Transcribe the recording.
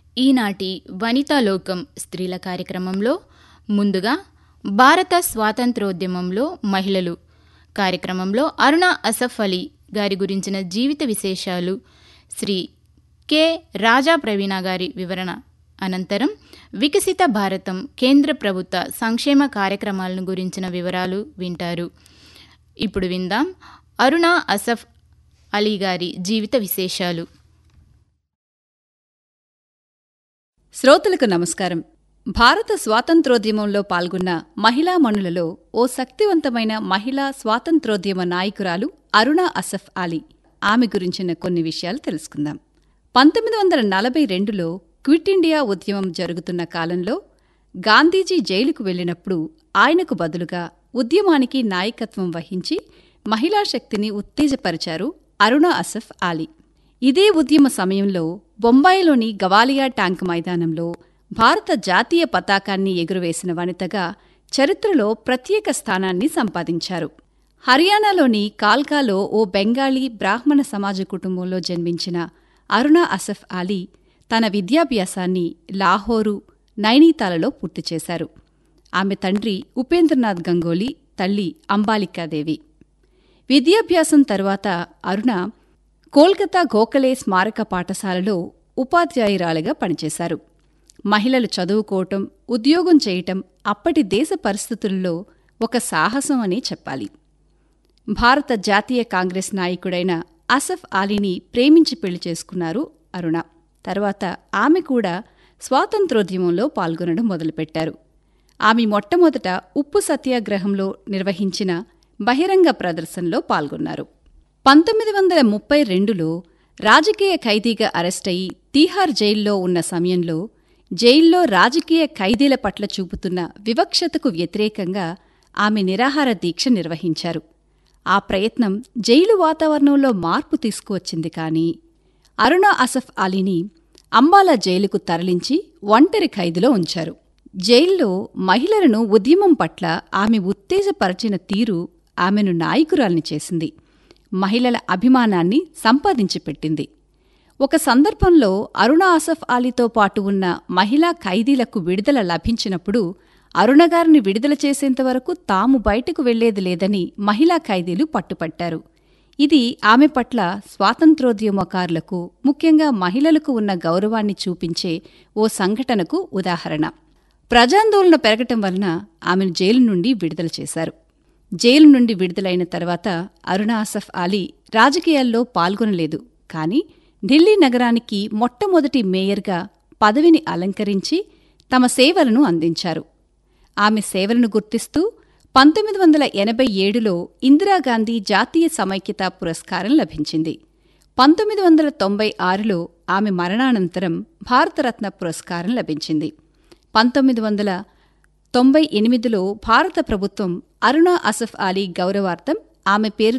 ఈనాటి వనితాలోకం స్త్రీల కార్యక్రమంలో ముందుగా భారత స్వాతంత్రోద్యమంలో మహిళలు కార్యక్రమంలో అరుణ అసఫ్ అలీ గారి గురించిన జీవిత విశేషాలు శ్రీ కె రాజా ప్రవీణ గారి వివరణ అనంతరం వికసిత భారతం కేంద్ర ప్రభుత్వ సంక్షేమ కార్యక్రమాలను గురించిన వివరాలు వింటారు ఇప్పుడు విందాం అరుణ అసఫ్ అలీ గారి జీవిత విశేషాలు శ్రోతలకు నమస్కారం భారత స్వాతంత్రోద్యమంలో పాల్గొన్న మహిళామణులలో ఓ శక్తివంతమైన మహిళా స్వాతంత్రోద్యమ నాయకురాలు అరుణ అసఫ్ అలీ ఆమె గురించిన కొన్ని విషయాలు తెలుసుకుందాం పంతొమ్మిది వందల నలభై రెండులో క్విట్ ఇండియా ఉద్యమం జరుగుతున్న కాలంలో గాంధీజీ జైలుకు వెళ్లినప్పుడు ఆయనకు బదులుగా ఉద్యమానికి నాయకత్వం వహించి మహిళా శక్తిని ఉత్తేజపరిచారు అరుణ అసఫ్ అలీ ఇదే ఉద్యమ సమయంలో బొంబాయిలోని గవాలియా ట్యాంక్ మైదానంలో భారత జాతీయ పతాకాన్ని ఎగురవేసిన వనితగా చరిత్రలో ప్రత్యేక స్థానాన్ని సంపాదించారు హర్యానాలోని కాల్కాలో ఓ బెంగాలీ బ్రాహ్మణ సమాజ కుటుంబంలో జన్మించిన అరుణ అసఫ్ అలీ తన విద్యాభ్యాసాన్ని లాహోరు నైనీతాలలో పూర్తి చేశారు ఆమె తండ్రి ఉపేంద్రనాథ్ గంగోలీ తల్లి అంబాలికాదేవి విద్యాభ్యాసం తర్వాత అరుణ కోల్కతా గోఖలే స్మారక పాఠశాలలో ఉపాధ్యాయురాలిగా పనిచేశారు మహిళలు చదువుకోవటం ఉద్యోగం చేయటం అప్పటి దేశ పరిస్థితుల్లో ఒక సాహసం అని చెప్పాలి భారత జాతీయ కాంగ్రెస్ నాయకుడైన అసఫ్ అలీని ప్రేమించి పెళ్లి చేసుకున్నారు అరుణ తర్వాత ఆమె కూడా స్వాతంత్రోద్యమంలో పాల్గొనడం మొదలుపెట్టారు ఆమె మొట్టమొదట ఉప్పు సత్యాగ్రహంలో నిర్వహించిన బహిరంగ ప్రదర్శనలో పాల్గొన్నారు పంతొమ్మిది వందల ముప్పై రెండులో రాజకీయ ఖైదీగా అరెస్టయి తీహార్ జైల్లో ఉన్న సమయంలో జైల్లో రాజకీయ ఖైదీల పట్ల చూపుతున్న వివక్షతకు వ్యతిరేకంగా ఆమె నిరాహార దీక్ష నిర్వహించారు ఆ ప్రయత్నం జైలు వాతావరణంలో మార్పు తీసుకువచ్చింది కానీ అరుణ అసఫ్ అలీని అంబాలా జైలుకు తరలించి ఒంటరి ఖైదులో ఉంచారు జైల్లో మహిళలను ఉద్యమం పట్ల ఆమె ఉత్తేజపరచిన తీరు ఆమెను నాయకురాల్ని చేసింది మహిళల అభిమానాన్ని సంపాదించి పెట్టింది ఒక సందర్భంలో అరుణ ఆసఫ్ అలీతో పాటు ఉన్న మహిళా ఖైదీలకు విడుదల లభించినప్పుడు అరుణగారిని విడుదల చేసేంతవరకు తాము బయటకు వెళ్లేది లేదని మహిళా ఖైదీలు పట్టుపట్టారు ఇది ఆమె పట్ల స్వాతంత్రోద్యమకారులకు ముఖ్యంగా మహిళలకు ఉన్న గౌరవాన్ని చూపించే ఓ సంఘటనకు ఉదాహరణ ప్రజాందోళన పెరగటం వలన ఆమెను జైలు నుండి విడుదల చేశారు జైలు నుండి విడుదలైన తర్వాత అరుణ ఆసఫ్ అలీ రాజకీయాల్లో పాల్గొనలేదు కానీ ఢిల్లీ నగరానికి మొట్టమొదటి మేయర్గా పదవిని అలంకరించి తమ సేవలను అందించారు ఆమె సేవలను గుర్తిస్తూ పంతొమ్మిది వందల ఎనభై ఏడులో ఇందిరాగాంధీ జాతీయ సమైక్యతా పురస్కారం లభించింది పంతొమ్మిది వందల తొంభై ఆరులో ఆమె మరణానంతరం భారతరత్న పురస్కారం లభించింది పంతొమ్మిది వందల తొంభై ఎనిమిదిలో భారత ప్రభుత్వం అరుణ అసఫ్ అలీ గౌరవార్థం ఆమె పేరు